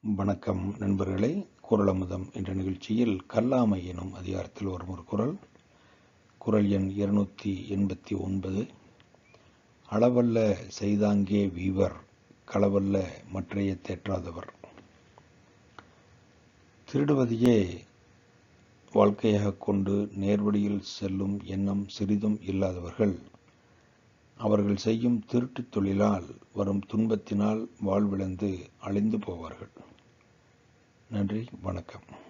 வணக்கம் நண்பர்களே குரலமுதம் என்ற நிகழ்ச்சியில் கல்லாமை எனும் அதிகாரத்தில் வரும் ஒரு குரல் குரல் எண் இருநூற்றி எண்பத்தி ஒன்பது அளவல்ல செய்தாங்கே வீவர் களவல்ல மற்றைய தேற்றாதவர் திருடுவதையே வாழ்க்கையாக கொண்டு நேர்வழியில் செல்லும் எண்ணம் சிறிதும் இல்லாதவர்கள் அவர்கள் செய்யும் திருட்டுத் தொழிலால் வரும் துன்பத்தினால் வாழ்விழந்து அழிந்து போவார்கள் நன்றி வணக்கம்